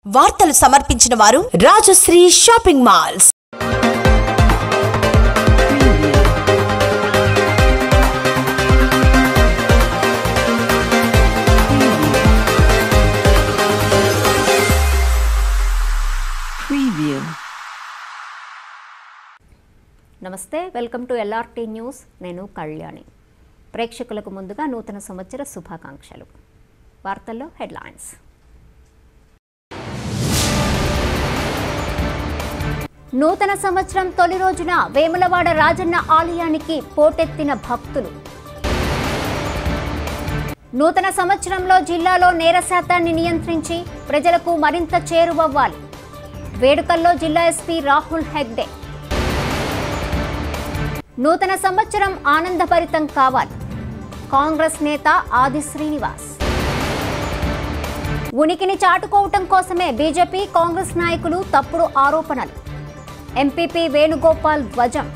వార్తలు సమర్పించిన వారు రాజశ్రీ షాపింగ్ మాల్స్ Preview. నమస్తే వెల్కమ్ టు ఎల్ఆర్టీ న్యూస్ నేను కళ్యాణి ప్రేక్షకులకు ముందుగా నూతన సంవత్సర శుభాకాంక్షలు వార్తల్లో హెడ్లైన్స్ నూతన సంవత్సరం తొలి రోజున వేములవాడ రాజన్న ఆలయానికి పోటెత్తిన భక్తులు నూతన సంవత్సరంలో జిల్లాలో నేర శాతాన్ని నియంత్రించి ప్రజలకు మరింత చేరువవ్వాలి వేడుకల్లో జిల్లా ఎస్పీ రాహుల్ హెగ్డే నూతన సంవత్సరం ఆనందభరితం కావాలి కాంగ్రెస్ నేత ఆది శ్రీనివాస్ ఉనికిని చాటుకోవటం కోసమే బీజేపీ కాంగ్రెస్ నాయకులు తప్పుడు ఆరోపణలు ఎంపీపీ వేణుగోపాల్ ధ్వజం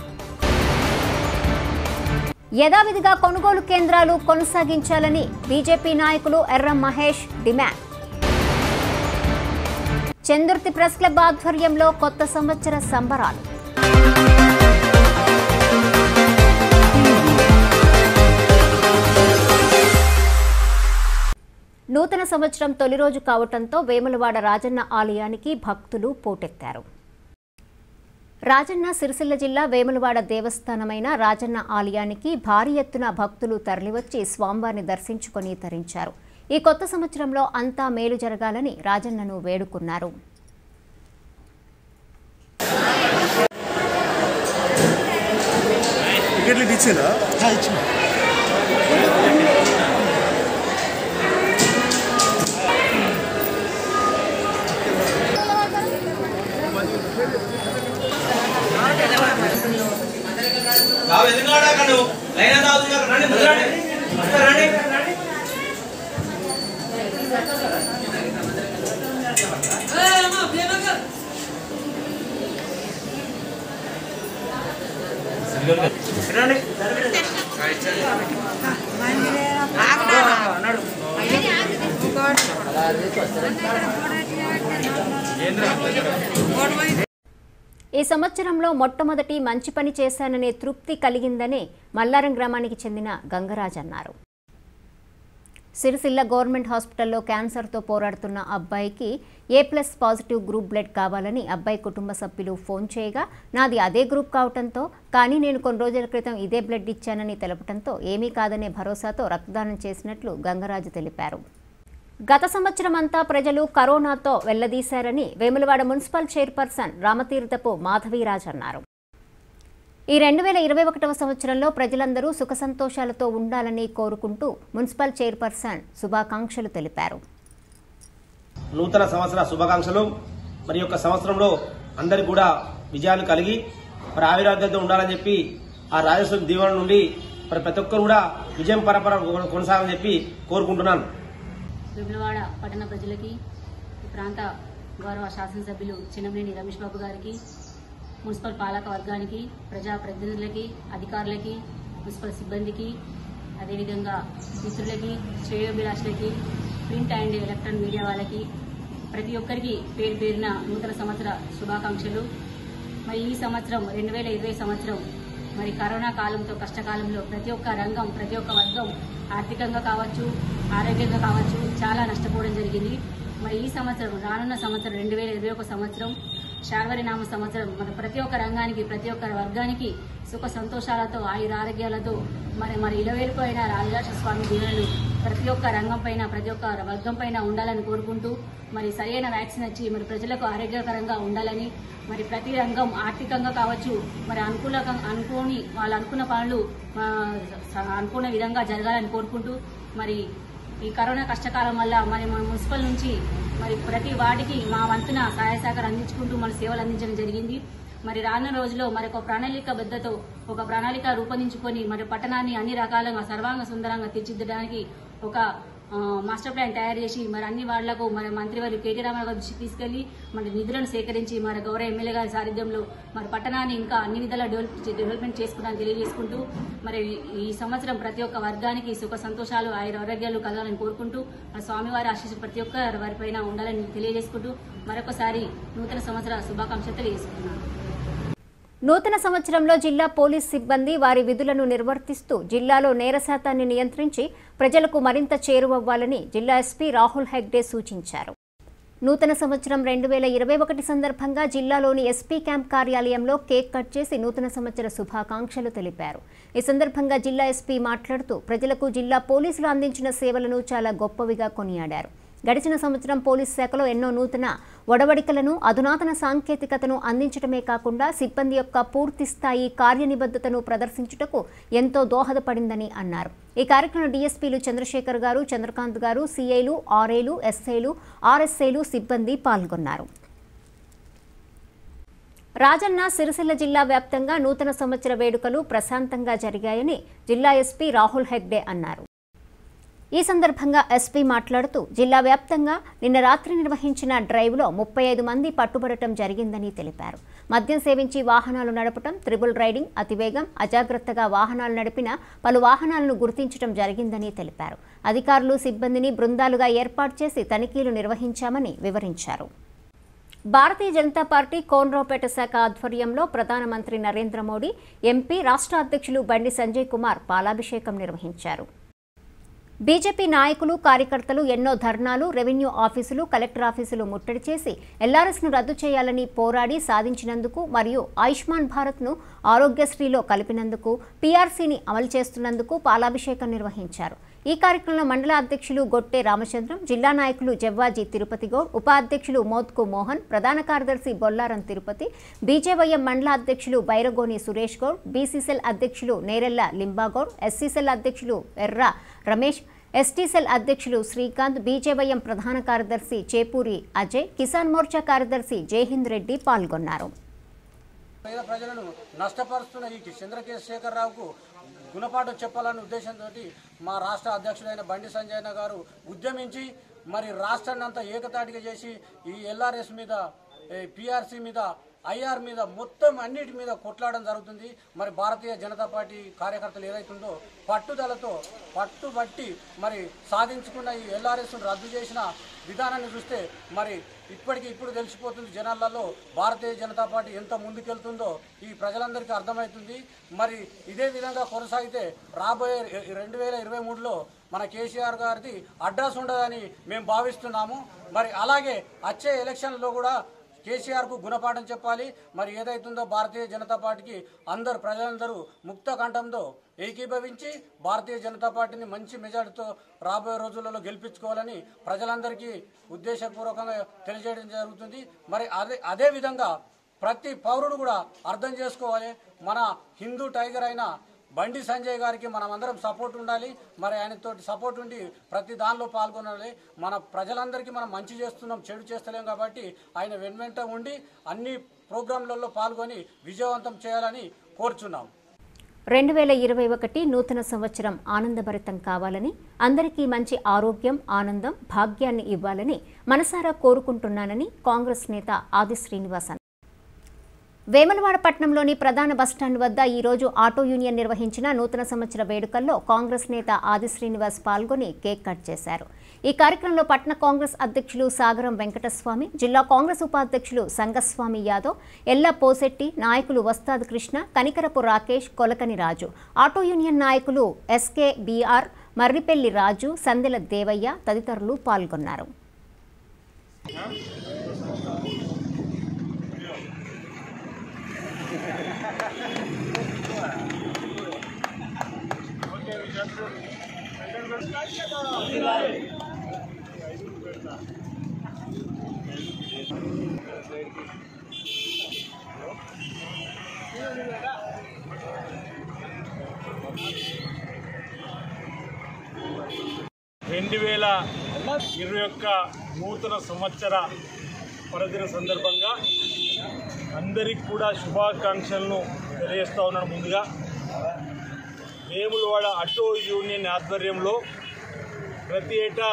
యథావిధిగా కొనుగోలు కేంద్రాలు కొనసాగించాలని బీజేపీ నాయకులు Erram Mahesh demand Chandurthi press club ఆధ్వర్యంలో కొత్త సంవత్సర సంబరాలు నూతన సంవత్సరం తొలి రోజు కావటంతో వేములవాడ రాజన్న ఆలయానికి భక్తులు పోటెత్తారు రాజన్న సిరిసిల్ల జిల్లా వేములవాడ దేవస్థానమైన రాజన్న ఆలయానికి భారీ ఎత్తున భక్తులు తరలివచ్చి స్వామివారిని దర్శించుకొని తరించారు ఈ కొత్త సంవత్సరంలో అంతా మేలు జరగాలని రాజన్నను వేడుకున్నారు టికెట్లు ఇచ్చిందా బాబు ఎందుకు అక్కడ నువ్వు లైన్ అంతా అవుతుంది అక్కడ రండి ముందు రండి అక్కడ రండి రండి అన్నాడు ఈ సంవత్సరంలో మొట్టమొదటి మంచి పని చేశాననే తృప్తి కలిగిందని మల్లారం గ్రామానికి చెందిన గంగరాజ్ అన్నారు సిరిసిల్ల గవర్నమెంట్ హాస్పిటల్లో క్యాన్సర్తో పోరాడుతున్న అబ్బాయికి A plus positive group blood కావాలని అబ్బాయి కుటుంబ సభ్యులు ఫోన్ చేయగా నాది అదే గ్రూప్ కావటంతో కానీ నేను కొన్ని రోజుల క్రితం ఇదే బ్లడ్ ఇచ్చానని తెలపడంతో ఏమీ కాదనే భరోసాతో రక్తదానం చేసినట్లు గంగరాజు తెలిపారు గత సంవత్సరం అంతా ప్రజలు కరోనాతో వెళ్లదీశారని వేములవాడ మున్సిపల్ చైర్పర్సన్ రామతీర్థపు మాధవీరాజ్ అన్నారు ఈ రెండు వేల ఇరవై ఒకటవ సంవత్సరంలో ప్రజలందరూ సుఖ సంతోషాలతో ఉండాలని కోరుకుంటూ మున్సిపల్ చైర్పర్సన్ శుభాకాంక్షలు తెలిపారు నూతన సంవత్సర శుభాకాంక్షలు మరి యొక్క సంవత్సరంలో అందరికి కూడా విజయాలు కలిగి మరి ఆవిరాగ్యంతో ఉండాలని చెప్పి ఆ రాజస్వామి దీవెన నుండి మరి ప్రతి ఒక్కరు కూడా విజయం పరపర కొనసాగాలని చెప్పి కోరుకుంటున్నాను విమలవాడ పట్టణ ప్రజలకి ఈ ప్రాంత గౌరవ శాసనసభ్యులు చిన్నమనేని రమేష్ బాబు గారికి మున్సిపల్ పాలక వర్గానికి ప్రజా ప్రతినిధులకి అధికారులకి మున్సిపల్ సిబ్బందికి అదేవిధంగా మిత్రులకి శ్రేయోభిలాషులకి ప్రింట్ అండ్ ఎలక్ట్రానిక్ మీడియా వాళ్ళకి ప్రతి ఒక్కరికి పేరు పేరున నూతన సంవత్సర శుభాకాంక్షలు మరి ఈ సంవత్సరం రెండు వేల ఇరవై సంవత్సరం మరి కరోనా కాలంతో కష్టకాలంలో ప్రతి ఒక్క రంగం ప్రతి ఒక్క వర్గం ఆర్థికంగా కావచ్చు ఆరోగ్యంగా కావచ్చు చాలా నష్టపోవడం జరిగింది మరి ఈ సంవత్సరం రానున్న సంవత్సరం రెండు వేల ఇరవై ఒక సంవత్సరం శార్వరి నామ సంవత్సరం మన ప్రతి ఒక్క రంగానికి ప్రతి ఒక్క వర్గానికి సుఖ సంతోషాలతో ఆయుర ఆరోగ్యాలతో మరి మరి ఇలవేలుపోయిన రాజరాజ స్వామి దీవెనలు ప్రతి ఒక్క రంగం పైన ప్రతి ఒక్క వర్గం పైన ఉండాలని కోరుకుంటూ మరి సరైన వ్యాక్సిన్ వచ్చి మరి ప్రజలకు ఆరోగ్యకరంగా ఉండాలని మరి ప్రతి రంగం ఆర్థికంగా కావచ్చు మరి అనుకూల అనుకోని వాళ్ళు అనుకున్న పనులు ఆ, స- అనుకున్న విధంగా జరగాలని కోరుకుంటూ మరి ఈ కరోనా కష్టకాలం వల్ల మరి మన మున్సిపల్ నుంచి మరి ప్రతి వార్డుకి మా వంతున సహాయ సహకారం అందించుకుంటూ మన సేవలు అందించడం జరిగింది మరి రానున్న రోజుల్లో మరి ఒక ప్రణాళిక బద్దతో ఒక ప్రణాళిక రూపొందించుకొని మరి పట్టణాన్ని అన్ని రకాలుగా సర్వాంగ సుందరంగా తీర్చిదిద్దడానికి ఒక ఆ, మాస్టర్ ప్లాన్ తయారు చేసి మరి అన్ని వాళ్లకు మరి మంత్రి వారి కేటీ రామారావు గారి దృష్టికి తీసుకెళ్లి మరి నిధులను సేకరించి మరి గౌరవ ఎమ్మెల్యే గారి సారథ్యంలో మరి పట్టణాన్ని ఇంకా అన్ని విధాలా డెవలప్ డెవలప్మెంట్ చేసుకున్నాను తెలియజేసుకుంటూ మరి ఈ సంవత్సరం ప్రతి ఒక్క వర్గానికి సుఖ సంతోషాలు ఆయుర ఆరోగ్యాలు కలగాలని కోరుకుంటూ మరి స్వామివారి ఆశీస్సులు ప్రతి ఒక్క వారిపైన ఉండాలని తెలియజేసుకుంటూ మరొకసారి నూతన సంవత్సర శుభాకాంక్షలు తెలియజేసుకుంటున్నాను నూతన సంవత్సరంలో జిల్లా పోలీస్ సిబ్బంది వారి విధులను నిర్వర్తిస్తూ జిల్లాలో నేర శాతాన్ని నియంత్రించి ప్రజలకు మరింత చేరువవ్వాలని జిల్లా ఎస్పీ రాహుల్ హెగ్డే సూచించారు నూతన సంవత్సరం రెండు వేల ఇరవై ఒకటి సందర్భంగా జిల్లాలోని ఎస్పీ క్యాంప్ కార్యాలయంలో కేక్ కట్ చేసి నూతన సంవత్సర శుభాకాంక్షలు తెలిపారు ఈ సందర్భంగా జిల్లా ఎస్పీ మాట్లాడుతూ ప్రజలకు జిల్లా పోలీసులు అందించిన సేవలను చాలా గొప్పవిగా కొనియాడారు గడిచిన సంవత్సరం పోలీస్ శాఖలో ఎన్నో నూతన ఒడవడికలను అధునాతన సాంకేతికతను అందించడమే కాకుండా సిబ్బంది యొక్క పూర్తి స్థాయి కార్యనిబద్ధతను ప్రదర్శించుటకు ఎంతో దోహదపడిందని అన్నారు ఈ కార్యక్రమంలో డీఎస్పీలు చంద్రశేఖర్ గారు చంద్రకాంత్ గారు సీఐలు ఆర్ఏలు ఎస్ఐలు ఆర్ఎస్ఐలు సిబ్బంది పాల్గొన్నారు రాజన్న సిరిసిల్ల జిల్లా వ్యాప్తంగా నూతన సంవత్సర వేడుకలు ప్రశాంతంగా జరిగాయని జిల్లా ఎస్పీ రాహుల్ హెగ్డే అన్నారు ఈ సందర్భంగా ఎస్పీ మాట్లాడుతూ జిల్లా వ్యాప్తంగా నిన్న రాత్రి నిర్వహించిన డ్రైవ్లో ముప్పై ఐదు మంది పట్టుబడటం జరిగిందని తెలిపారు మద్యం సేవించి వాహనాలు నడపటం త్రిబుల్ రైడింగ్ అతివేగం అజాగ్రత్తగా వాహనాలు నడిపిన పలు వాహనాలను గుర్తించడం జరిగిందని తెలిపారు అధికారులు సిబ్బందిని బృందాలుగా ఏర్పాటు చేసి తనిఖీలు నిర్వహించామని వివరించారు భారతీయ జనతా పార్టీ కోన్రావుపేట శాఖ ఆధ్వర్యంలో ప్రధానమంత్రి నరేంద్ర మోడీ ఎంపీ రాష్ట్ర అధ్యక్షులు బండి సంజయ్ కుమార్ పాలాభిషేకం నిర్వహించారు బీజేపీ నాయకులు కార్యకర్తలు ఎన్నో ధర్నాలు రెవెన్యూ ఆఫీసులు కలెక్టర్ ఆఫీసులు ముట్టడి చేసి ఎల్ఆర్ఎస్ను రద్దు చేయాలని పోరాడి సాధించినందుకు మరియు ఆయుష్మాన్ భారత్ను ఆరోగ్యశ్రీలో కలిపినందుకు పీఆర్సీని అమలు చేస్తున్నందుకు పాలాభిషేకం నిర్వహించారు ఈ కార్యక్రమంలో మండల అధ్యక్షులు గొట్టె రామచంద్రం జిల్లా నాయకులు జవ్వాజీ తిరుపతి గౌడ్ ఉపాధ్యక్షులు మోత్కు మోహన్ ప్రధాన కార్యదర్శి బొల్లారం తిరుపతి బీజేవైఎం మండల అధ్యక్షులు బైరగోని సురేష్ గౌడ్ బీసీసెల్ అధ్యక్షులు నేరెల్ల లింబాగౌడ్ ఎస్సీసెల్ అధ్యక్షులు ఎర్ర రమేష్ ఎస్టీసెల్ అధ్యక్షులు శ్రీకాంత్ బీజేవైఎం ప్రధాన కార్యదర్శి చేపూరి అజయ్ కిసాన్ మోర్చా కార్యదర్శి జయహింద్ రెడ్డి పాల్గొన్నారు పేద ప్రజలను నష్టపరుస్తున్న ఈ చంద్రశేఖరరావుకు గుణపాఠం చెప్పాలనే ఉద్దేశంతో మా రాష్ట్ర అధ్యక్షుడైన బండి సంజయన గారు ఉద్యమించి మరి రాష్ట్రాన్ని అంతా ఏకతాటిగా చేసి ఈ ఎల్ఆర్ఎస్ మీద పిఆర్సీ మీద ఐఆర్ మీద మొత్తం అన్నిటి మీద కొట్లాడడం జరుగుతుంది మరి భారతీయ జనతా పార్టీ కార్యకర్తలు ఏదైతుందో పట్టుదలతో పట్టుబట్టి మరి సాధించుకున్న ఈ ఎల్ఆర్ఎస్ రద్దు చేసిన విధానాన్ని చూస్తే మరి ఇప్పటికి ఇప్పుడు తెలిసిపోతుంది జనాలలో భారతీయ జనతా పార్టీ ఎంత ముందుకెళ్తుందో ఈ ప్రజలందరికీ అర్థమవుతుంది మరి ఇదే విధంగా కొనసాగితే రాబోయే రెండు వేల ఇరవై మూడులో మన కేసీఆర్ గారిది అడ్రస్ ఉండదని మేము భావిస్తున్నాము మరి అలాగే వచ్చే ఎలక్షన్లో కూడా కేసీఆర్కు గుణపాఠం చెప్పాలి మరి ఏదైతుందో భారతీయ జనతా పార్టీకి అందరు ప్రజలందరూ ముక్త కంఠంతో ఏకీభవించి భారతీయ జనతా పార్టీని మంచి మెజార్టీతో రాబోయే రోజులలో గెలిపించుకోవాలని ప్రజలందరికీ ఉద్దేశపూర్వకంగా తెలియజేయడం జరుగుతుంది మరి అదే అదే విధంగా ప్రతి పౌరుడు కూడా అర్థం చేసుకోవాలి మన హిందూ టైగర్ అయిన బండి సంజయ్ గారికి మనం అందరం సపోర్ట్ ఉండాలి మరి ఆయనతో సపోర్ట్ ఉండి ప్రతి దానిలో పాల్గొనాలి మన ప్రజలందరికీ మనం మంచి చేస్తున్నాం చెడు చేస్తలేం కాబట్టి ఆయన వెన్వెంట ఉండి అన్ని ప్రోగ్రాంలలో పాల్గొని విజయవంతం చేయాలని కోరుచున్నాం రెండు వేల ఇరవై ఒకటి నూతన సంవత్సరం ఆనందభరితం కావాలని అందరికీ మంచి ఆరోగ్యం ఆనందం భాగ్యాన్ని ఇవ్వాలని మనసారా కోరుకుంటున్నానని కాంగ్రెస్ నేత ఆది శ్రీనివాస్ అన్నారు. వేములవాడ పట్టణంలోని ప్రధాన బస్టాండ్ వద్ద ఈ రోజు ఆటో యూనియన్ నిర్వహించిన నూతన సంవత్సర వేడుకల్లో కాంగ్రెస్ నేత ఆది శ్రీనివాస్ పాల్గొని కేక్ కట్ చేశారు ఈ కార్యక్రమంలో పట్టణ కాంగ్రెస్ అధ్యక్షులు సాగరం వెంకటస్వామి జిల్లా కాంగ్రెస్ ఉపాధ్యక్షులు సంగస్వామి యాదవ్ ఎల్ల పోసెట్టి నాయకులు వస్తాద్ కృష్ణ కనికరపు రాకేష్ కొలకని రాజు ఆటో యూనియన్ నాయకులు ఎస్కే బీఆర్ మర్రిపెల్లి రాజు సందెల దేవయ్య తదితరులు పాల్గొన్నారు రెండు వేల ఇరవై ఒక్క నూతన సంవత్సర పరదిన సందర్భంగా అందరికి కూడా శుభాకాంక్షలను తెలియజేస్తా ఉన్నాను ముందుగా వేములవాడ ఆటో యూనియన్ ఆధ్వర్యంలో ప్రతి ఏటా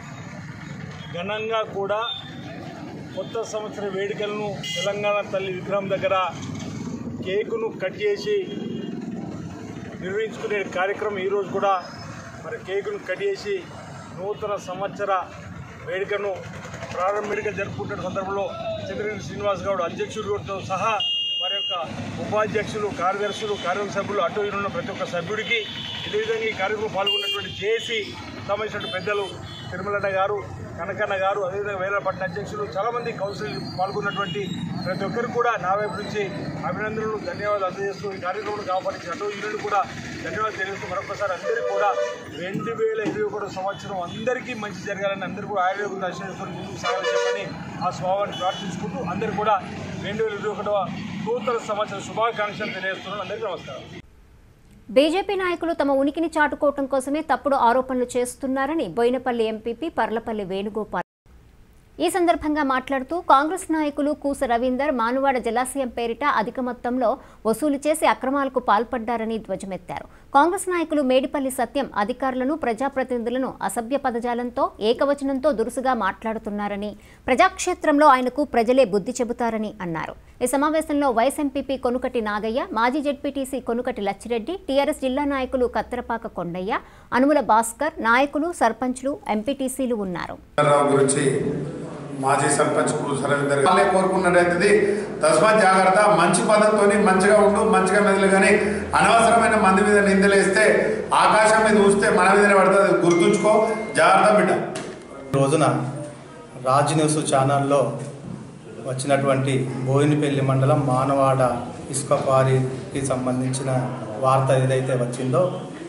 ఘనంగా కూడా కొత్త సంవత్సర వేడుకలను తెలంగాణ తల్లి విగ్రహం దగ్గర కేకును కట్ చేసి నిర్వహించుకునే కార్యక్రమం ఈరోజు కూడా మరి కేకును కట్ చేసి నూతన సంవత్సర వేడుకను ప్రారంభ వేడుక జరుపుకుంటున్న సందర్భంలో చంద్రగిరి శ్రీనివాస్ గౌడ్ అధ్యక్షుడితో సహా వారి యొక్క ఉపాధ్యక్షులు కార్యదర్శులు కార్యవర్గ సభ్యులు అటు ఇటు ఉన్న ప్రతి ఒక్క సభ్యుడికి ఇదే విధంగా ఈ కార్యక్రమం పాల్గొన్నటువంటి జేఏసీ సంబంధించిన పెద్దలు తిరుమలన్న గారు కనకన్న గారు అదేవిధంగా వేలపట్న అధ్యక్షులు చాలామంది కౌన్సిల్ పాల్గొన్నటువంటి ప్రతి ఒక్కరు కూడా నా వైపు నుంచి అభినందనలు ధన్యవాదాలు అందజేస్తూ ఈ కార్యక్రమం కాపాడించిన అటు యూనిట్ కూడా ధన్యవాదాలు తెలియజేస్తూ మరొకసారి అందరికీ కూడా రెండు వేల ఇరవై ఒకటో సంవత్సరం అందరికీ మంచి జరగాలని అందరూ కూడా ఆయుర్వేద దర్శించుకొని ముందుకు సాగాలని చెప్పని ఆ స్వామిని ప్రార్థించుకుంటూ అందరూ కూడా రెండు వేల ఇరవై ఒకటవ నూతన సంవత్సర శుభాకాంక్షలు తెలియజేస్తున్నాను అందరికీ నమస్కారం బీజేపీ నాయకులు తమ ఉనికిని చాటుకోవటం కోసమే తప్పుడు ఆరోపణలు చేస్తున్నారని బోయినపల్లి ఎంపీపీ పర్లపల్లి వేణుగోపాల్ ఈ సందర్భంగా మాట్లాడుతూ కాంగ్రెస్ నాయకులు కూస రవీందర్ మానువాడ జలాశయం పేరిట అధిక మొత్తంలో వసూలు చేసి అక్రమాలకు పాల్పడ్డారని ధ్వజమెత్తారు కాంగ్రెస్ నాయకులు మేడిపల్లి సత్యం అధికారులను ప్రజాప్రతినిధులను అసభ్య పదజాలంతో ఏకవచనంతో దురుసుగా మాట్లాడుతున్నారని ప్రజాక్షేత్రంలో ఆయనకు ప్రజలే బుద్ధి చెబుతారని అన్నారు ఈ సమావేశంలో వైస్ ఎంపీపీ కొనుకటి నాగయ్య మాజీ జెడ్పీటీసీ కొనుకటి లచ్చిరెడ్డి టీఆర్ఎస్ జిల్లా నాయకులు కత్తెరపాక కొండయ్య అనుముల భాస్కర్ నాయకులు సర్పంచ్లు ఎంపీటీసీలు ఉన్నారు రావు గురించి మాజీ సర్పంచ్ సరవీందర్ వాళ్ళే కోరుకున్నట్టయితే తస్మాత్ జాగ్రత్త మంచి పద్ధతితోని మంచిగా ఉండు మంచిగా మెదలు కానీ అనవసరమైన మంది మీద నిందలేస్తే ఆకాశం మీద చూస్తే మన మీదనే పడుతుంది గుర్తుంచుకో జాగ్రత్త బిడ్డ రోజున రాజ్ న్యూస్ ఛానల్లో వచ్చినటువంటి బోయినపల్లి మండలం మానవాడ ఇసుక క్వారీకి సంబంధించిన వార్త ఏదైతే వచ్చిందో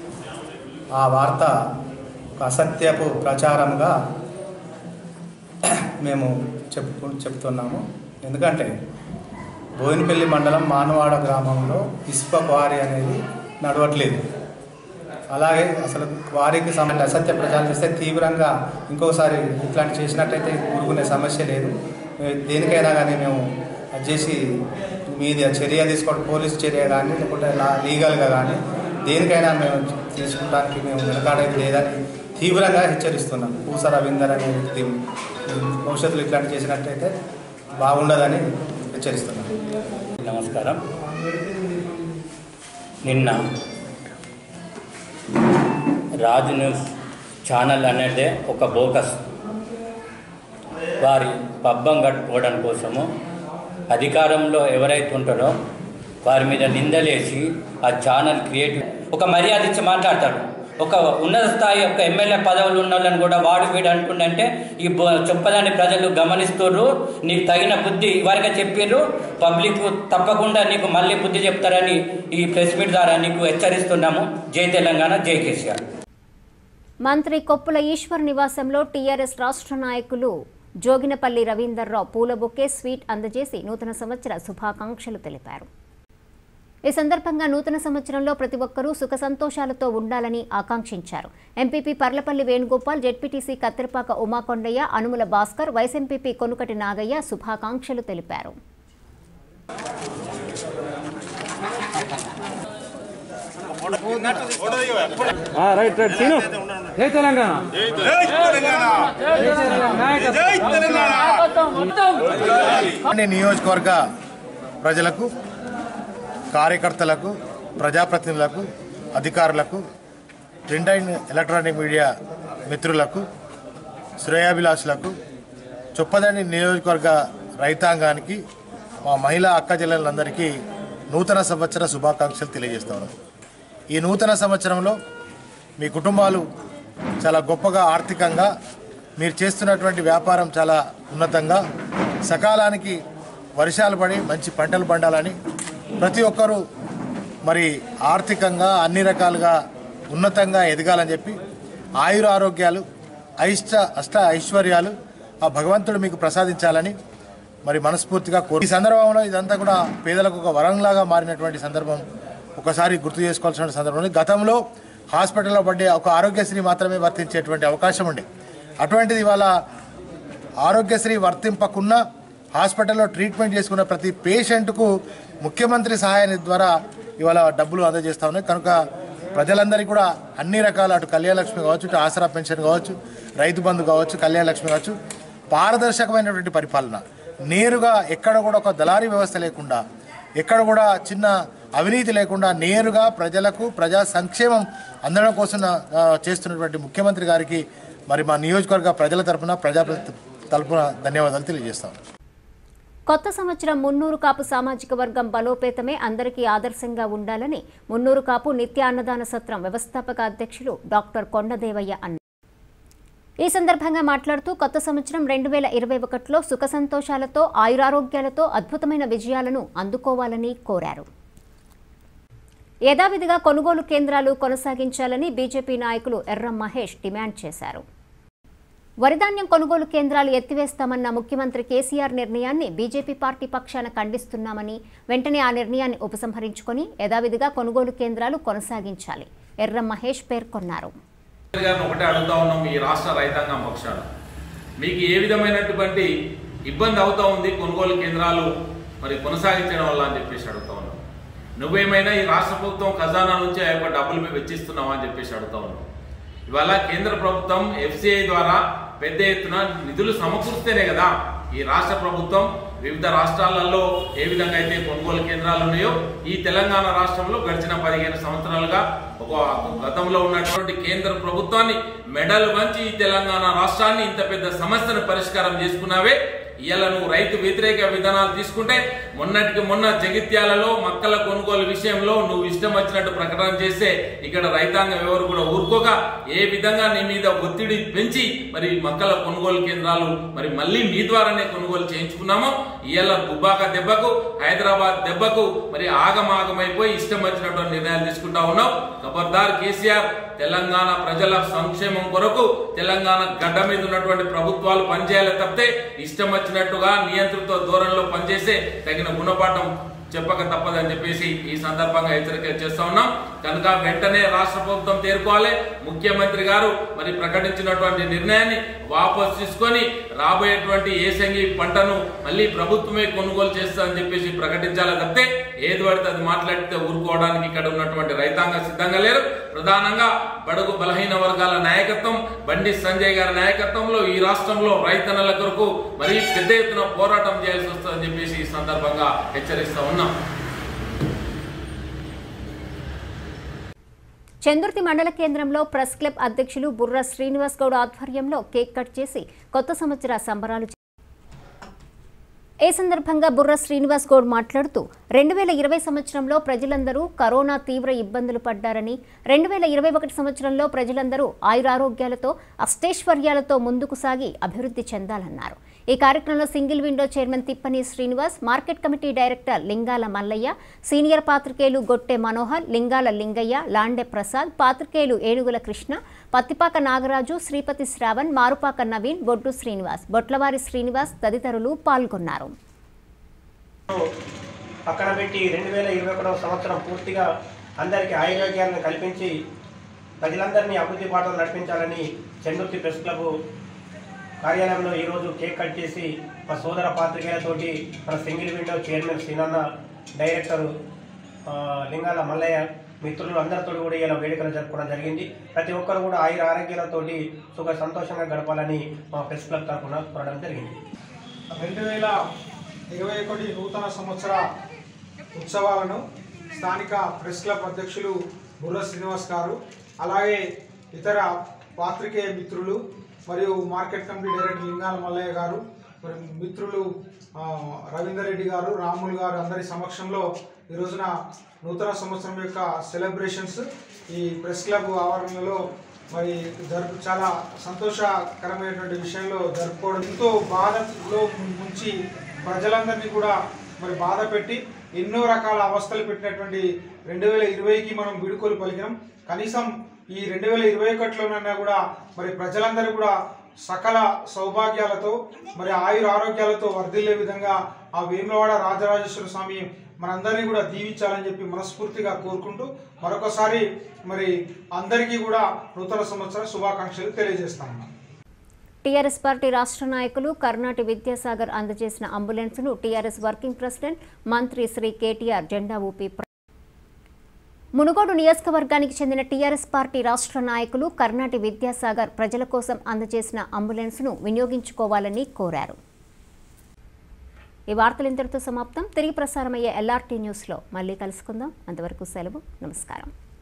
ఆ వార్త ఒక అసత్యపు ప్రచారంగా మేము చెప్పు చెప్తున్నాము ఎందుకంటే బోయినపల్లి మండలం మానవాడ గ్రామంలో ఇసుక క్వారీ అనేది నడవట్లేదు అలాగే అసలు క్వారీకి సంబంధించి అసత్య ప్రచారం చేస్తే తీవ్రంగా ఇంకోసారి ఇట్లాంటి చేసినట్టయితే ఊరుకునే సమస్య లేదు ఏ- దేనికైనా కానీ మేము అది చేసి మీది చర్య తీసుకోవడం పోలీస్ చర్య కానీ లేకుంటే లా- లీగల్గా కానీ దేనికైనా మేము తీసుకుంటానికి మేము వెనకాడేది లేదని తీవ్రంగా హెచ్చరిస్తున్నాం పూస రవీందర్ అనే వ్యక్తి భవిష్యత్తులో ఇట్లాంటి చేసినట్టయితే బాగుండదని హెచ్చరిస్తున్నాం నమస్కారం నిన్న రాజు న్యూస్ ఛానల్ అనేదే ఒక బోకస్ వారి పబ్బం గట్టుకోవడం కోసము అధికారంలో ఎవరైతే ఉంటారో వారి మీద నిందలేసి ఆ ఛానల్ క్రియేట్ ఒక మర్యాద ఇచ్చి మాట్లాడతాడు ఒక ఉన్నత స్థాయి ఒక ఎమ్మెల్యే పదవులు ఉన్న వాళ్ళని కూడా వాడు వీడు అంటుండంటే ఈ బో- చెప్పదాన్ని ప్రజలు గమనిస్తుర్రు నీకు తగిన బుద్ధి ఇవరకే చెప్పిర్రు పబ్లిక్ తప్పకుండా నీకు మళ్ళీ బుద్ధి చెప్తారని ఈ ప్రెస్ మీట్ ద్వారా నీకు హెచ్చరిస్తున్నాము జై తెలంగాణ జై కేసీఆర్ మంత్రి కొప్పుల ఈశ్వర్ నివాసంలో టీఆర్ఎస్ రాష్ట్ర నాయకులు జోగినపల్లి రవీందర్రావు పూల బొకే స్వీట్ అందజేసి నూతన సంవత్సర శుభాకాంక్షలు తెలిపారు ఈ సందర్భంగా నూతన సంవత్సరంలో ప్రతి ఒక్కరూ సుఖ సంతోషాలతో ఉండాలని ఆకాంక్షించారు MPP Parlapalli Venugopal ZPTC Kattirapaka Umakondaiah Anumula Bhaskar vice MPP Konukati Nagaiah శుభాకాంక్షలు తెలిపారు రైట్ రైట్ సీను జై తెలంగాణ అన్ని నియోజకవర్గ ప్రజలకు కార్యకర్తలకు ప్రజాప్రతినిధులకు అధికారులకు ప్రింట్ అండ్ ఎలక్ట్రానిక్ మీడియా మిత్రులకు శ్రేయాభిలాషులకు చొప్పదండి నియోజకవర్గ రైతాంగానికి మా మహిళా అక్క చెల్లెలందరికీ నూతన సంవత్సర శుభాకాంక్షలు తెలియజేస్తాను ఈ నూతన సంవత్సరంలో మీ కుటుంబాలు చాలా గొప్పగా ఆర్థికంగా మీరు చేస్తున్నటువంటి వ్యాపారం చాలా ఉన్నతంగా సకాలానికి వర్షాలు పడి మంచి పంటలు పండాలని ప్రతి ఒక్కరూ మరి ఆర్థికంగా అన్ని రకాలుగా ఉన్నతంగా ఎదగాలని చెప్పి ఆయుర ఆరోగ్యాలు అయిష్ట అష్ట ఐశ్వర్యాలు ఆ భగవంతుడు మీకు ప్రసాదించాలని మరి మనస్ఫూర్తిగా కోరు ఈ సందర్భంలో ఇదంతా కూడా పేదలకు ఒక వరంలాగా మారినటువంటి సందర్భం ఒకసారి గుర్తు చేసుకోవాల్సిన సందర్భం ఉంది. గతంలో హాస్పిటల్లో పడ్డే ఒక ఆరోగ్యశ్రీ మాత్రమే వర్తించేటువంటి అవకాశం ఉండే అటువంటిది ఇవాళ ఆరోగ్యశ్రీ వర్తింపకున్నా హాస్పిటల్లో ట్రీట్మెంట్ చేసుకున్న ప్రతి పేషెంట్కు ముఖ్యమంత్రి సహాయాన్ని ద్వారా ఇవాళ డబ్బులు అందజేస్తా ఉన్నాయి కనుక ప్రజలందరికీ కూడా అన్ని రకాల అటు కళ్యాణలక్ష్మి కావచ్చు ఇటు ఆసరా పెన్షన్ కావచ్చు రైతు బంధు కావచ్చు కళ్యాణలక్ష్మి కావచ్చు పారదర్శకమైనటువంటి పరిపాలన నేరుగా ఎక్కడ కూడా ఒక దళారీ వ్యవస్థ లేకుండా ఎక్కడ కూడా చిన్న అవినీతి లేకుండా నేరుగా ప్రజలకు ప్రజా సంక్షేమం అందడం కోసం ఆ, చేస్తున్నటువంటి ముఖ్యమంత్రి గారికి మరి మా నియోజకవర్గ ప్రజల తరపున ప్రజా తరపున ధన్యవాదాలు తెలియజేస్తాం కొత్త సంవత్సరం మున్నూరు కాపు సామాజిక వర్గం బలోపేతమే అందరికీ ఆదర్శంగా ఉండాలని మున్నూరు కాపు నిత్య అన్నదాన సత్రం వ్యవస్థాపక అధ్యక్షులు డాక్టర్ కొండదేవయ్య అన్నారు ఈ సందర్భంగా మాట్లాడుతూ కొత్త సంవత్సరం రెండు వేల ఇరవై ఒకటిలో సుఖ సంతోషాలతో ఆయురారోగ్యాలతో అద్భుతమైన విజయాలను అందుకోవాలని కోరారు యథావిధిగా కొనుగోలు కేంద్రాలు కొనసాగించాలని బీజేపీ నాయకులు ఎర్ర మహేష్ డిమాండ్ చేశారు వరిధాన్యం కొనుగోలు కేంద్రాలు ఎత్తివేస్తామన్న ముఖ్యమంత్రి కేసీఆర్ నిర్ణయాన్ని బీజేపీ పార్టీ పక్షాన ఖండిస్తున్నామని వెంటనే ఆ నిర్ణయాన్ని ఉపసంహరించుకొని యథావిధిగా కొనుగోలు కేంద్రాలు కొనసాగించాలి ఎర్ర మహేష్ పేర్కొన్నారు గారిని ఒకటే అడుగుతా ఉన్నాం ఈ రాష్ట్ర రైతాంగం పక్షాన మీకు ఏ విధమైనటువంటి ఇబ్బంది అవుతా ఉంది కొనుగోలు కేంద్రాలు మరి కొనసాగించడం వల్ల అని చెప్పేసి అడుగుతా ఉన్నాం నువ్వేమైనా ఈ రాష్ట్ర ప్రభుత్వం ఖజానా నుంచి ఆ యొక్క డబ్బులు మేము వెచ్చిస్తున్నావా అని చెప్పేసి అడుగుతా ఉన్నాం ఇవాళ కేంద్ర ప్రభుత్వం ఎఫ్సిఐ ద్వారా పెద్ద ఎత్తున నిధులు సమకూరిస్తేనే కదా ఈ రాష్ట్ర ప్రభుత్వం వివిధ రాష్ట్రాలలో ఏ విధంగా అయితే కొనుగోలు కేంద్రాలు ఉన్నాయో ఈ తెలంగాణ రాష్ట్రంలో గడిచిన పదిహేను సంవత్సరాలుగా ఒక గతంలో ఉన్నటువంటి కేంద్ర ప్రభుత్వాన్ని మెడల్ వంచి ఈ తెలంగాణ రాష్ట్రాన్ని ఇంత పెద్ద సమస్యను పరిష్కారం చేసుకున్నావే ఇవాళ నువ్వు రైతు వ్యతిరేక విధానాలు తీసుకుంటే మొన్నటికి మొన్న జగిత్యాలలో మక్కల కొనుగోలు విషయంలో నువ్వు ఇష్టం వచ్చినట్టు ప్రకటన చేస్తే ఇక్కడ రైతాంగం ఎవరు కూడా ఊరుకోక ఏ విధంగా నీ మీద ఒత్తిడి పెంచి మరి మక్కల కొనుగోలు కేంద్రాలు మరి మళ్ళీ మీ ద్వారానే కొనుగోలు చేయించుకున్నామో ఇవాళ దుబ్బాక దెబ్బకు హైదరాబాద్ దెబ్బకు మరి ఆగమాగమైపోయి ఇష్టం వచ్చినట్టు నిర్ణయాలు తీసుకుంటా ఉన్నావు ఖబర్దార్ కేసీఆర్ తెలంగాణ ప్రజల సంక్షేమం కొరకు తెలంగాణ గడ్డ మీద ఉన్నటువంటి ప్రభుత్వాలు పనిచేయాలి తప్పితే ఇష్టం వచ్చినట్టుగా నియంత్రిత ధోరణిలో పనిచేసే తగిన గుణపాఠం చెప్పక తప్పదని చెప్పేసి ఈ సందర్భంగా హెచ్చరిక చేస్తా ఉన్నాం కనుక వెంటనే రాష్ట్ర ప్రభుత్వం తేరుకోవాలి ముఖ్యమంత్రి గారు మరి ప్రకటించినటువంటి నిర్ణయాన్ని వాపసు తీసుకొని రాబోయేటువంటి ఏసంగి పంటను మళ్ళీ ప్రభుత్వమే కొనుగోలు చేస్తారని చెప్పేసి ప్రకటించాలి తప్పితే ఏది పడితే అది మాట్లాడితే ఊరుకోవడానికి ఇక్కడ ఉన్నటువంటి రైతాంగం సిద్ధంగా లేరు ప్రధానంగా బడుగు బలహీన వర్గాల నాయకత్వం బండి సంజయ్ గారి నాయకత్వంలో ఈ రాష్ట్రంలో రైతన్నల కొరకు మరి పెద్ద ఎత్తున పోరాటం చేయాల్సి వస్తుందని చెప్పేసి ఈ సందర్భంగా హెచ్చరిస్తా ఉన్నాం చందుర్తి మండల కేంద్రంలో ప్రెస్ క్లబ్ అధ్యక్షులు బుర్ర శ్రీనివాస్ గౌడ్ ఆధ్వర్యంలో కేక్ కట్ చేసి కొత్త సంవత్సర సంబరాలు చే- ఈ సందర్భంగా బుర్ర శ్రీనివాస్ గౌడ్ మాట్లాడుతూ రెండు వేల ఇరవై సంవత్సరంలో ప్రజలందరూ కరోనా తీవ్ర ఇబ్బందులు పడ్డారని రెండు వేల ఇరవై ఒకటి సంవత్సరంలో ప్రజలందరూ ఆయురారోగ్యాలతో అష్టైశ్వర్యాలతో ముందుకు సాగి అభివృద్ధి చెందాలన్నారు ఈ కార్యక్రమంలో single window chairman Tippani Srinivas market committee director Lingala Mallaiah senior పాత్రికేయులు గొట్టె మనోహర్ లింగాల లింగయ్య లాండె ప్రసాద్ పాత్రికేయులు ఏనుగుల కృష్ణ పత్తిపాక నాగరాజు శ్రీపతి శ్రావణ్ మారుపాక నవీన్ బొడ్డు శ్రీనివాస్ బొట్లవారి శ్రీనివాస్ తదితరులు పాల్గొన్నారు పక్కన పెట్టి రెండు వేల ఇరవై ఒకటవ సంవత్సరం పూర్తిగా అందరికీ ఆరోగ్యాలను కల్పించి ప్రజలందరినీ అభివృద్ధి బాటలు నడిపించాలని చెందుర్తి ప్రెస్ క్లబ్ కార్యాలయంలో ఈరోజు కేక్ కట్ చేసి మా సోదర పాత్రికేయులతోటి మన సింగిల్ విండో చైర్మన్ శ్రీనన్న డైరెక్టర్ ఆ, లింగాల మల్లయ్య మిత్రులు అందరితో కూడా ఇలా వేడుకలు జరుపుకోవడం జరిగింది ప్రతి ఒక్కరు కూడా ఆయుర ఆరోగ్యాలతోటి సుఖ సంతోషంగా గడపాలని మా ప్రెస్ క్లబ్ తరఫున కోరడం జరిగింది రెండు వేల ఇరవై ఒకటి నూతన సంవత్సర ఉత్సవాలను స్థానిక ప్రెస్ క్లబ్ అధ్యక్షులు బుర్ర శ్రీనివాస్ గారు అలాగే ఇతర పాత్రికేయ మిత్రులు మరియు market committee director Lingala Mallaiah గారు మరి మిత్రులు ఆ, రవీందర్ రెడ్డి గారు రాములు గారు అందరి సమక్షంలో ఈ రోజున నూతన సంవత్సరం యొక్క సెలబ్రేషన్స్ ఈ ప్రెస్ క్లబ్ ఆవరణలో మరి జరుపు చాలా సంతోషకరమైనటువంటి విషయంలో జరుపుకోవడం ఎంతో బాధలో ముంచి ప్రజలందరినీ కూడా మరి బాధ పెట్టి ఎన్నో రకాల అవస్థలు పెట్టినటువంటి రెండు వేల ఇరవైకి మనం వీడుకోలు పలికినాం కనీసం ఈ రెండు వేల ఇరవై ఒకటిలోనైనా కూడా మరి ప్రజలందరూ కూడా సకల సౌభాగ్యాలతో మరి ఆయుర ఆరోగ్యాలతో వర్ధిల్లే విధంగా ఆ వేములవాడ రాజరాజేశ్వర స్వామి మనందరినీ కూడా దీవించాలని చెప్పి మనస్ఫూర్తిగా కోరుకుంటూ మరొకసారి మరి అందరికీ కూడా నూతన సంవత్సర శుభాకాంక్షలు తెలియజేస్తాను టీఆర్ఎస్ పార్టీ రాష్ట్ర నాయకులు కర్ణాటి విద్యాసాగర్ అందజేసిన అంబులెన్స్ను టీఆర్ఎస్ వర్కింగ్ ప్రెసిడెంట్ మంత్రి శ్రీ కేటీఆర్ జెండా ఊపి ప్ర- మునుగోడు నియోజకవర్గానికి చెందిన టీఆర్ఎస్ పార్టీ రాష్ట్ర నాయకులు కర్ణాటి విద్యాసాగర్ ప్రజల కోసం అందజేసిన అంబులెన్స్ను వినియోగించుకోవాలని కోరారు ఈ వార్తలు ఇంతటితో సమాప్తం తిరిగి ప్రసారమయ్యే ఎల్ఆర్టీ న్యూస్లో మళ్ళీ కలుసుకుందాం అంతవరకు సెలవు నమస్కారం